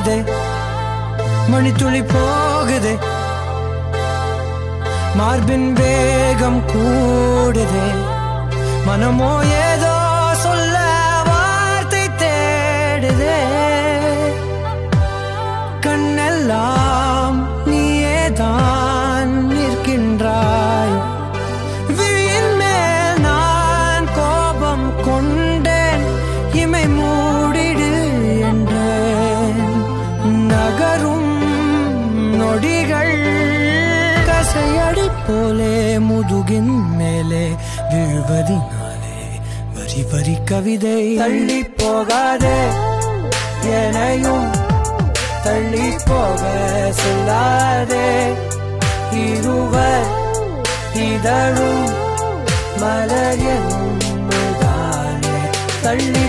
போகுதே மணித்துளி போகுதே மார்பின் வேகம் கூடுதே மனமோ ஏதோ சொல்ல வார்த்தை தேடுதே கண்ணெல்லாம் நீயேதான் நிற்கின்றாய் விழியின் மேல் நான் கோபம் கொண்டேன் இமை மூடிடு என்றேன் நகரும் நொடிகள் கசையடி போலே முதுகின் மேலே விழுவதினாலே வரி வரி கவிதை தள்ளி போகாதே எனையும் தள்ளி போக சொல்லாதே இருவர் இதழும் மலர் என்னும் தானே தள்ளி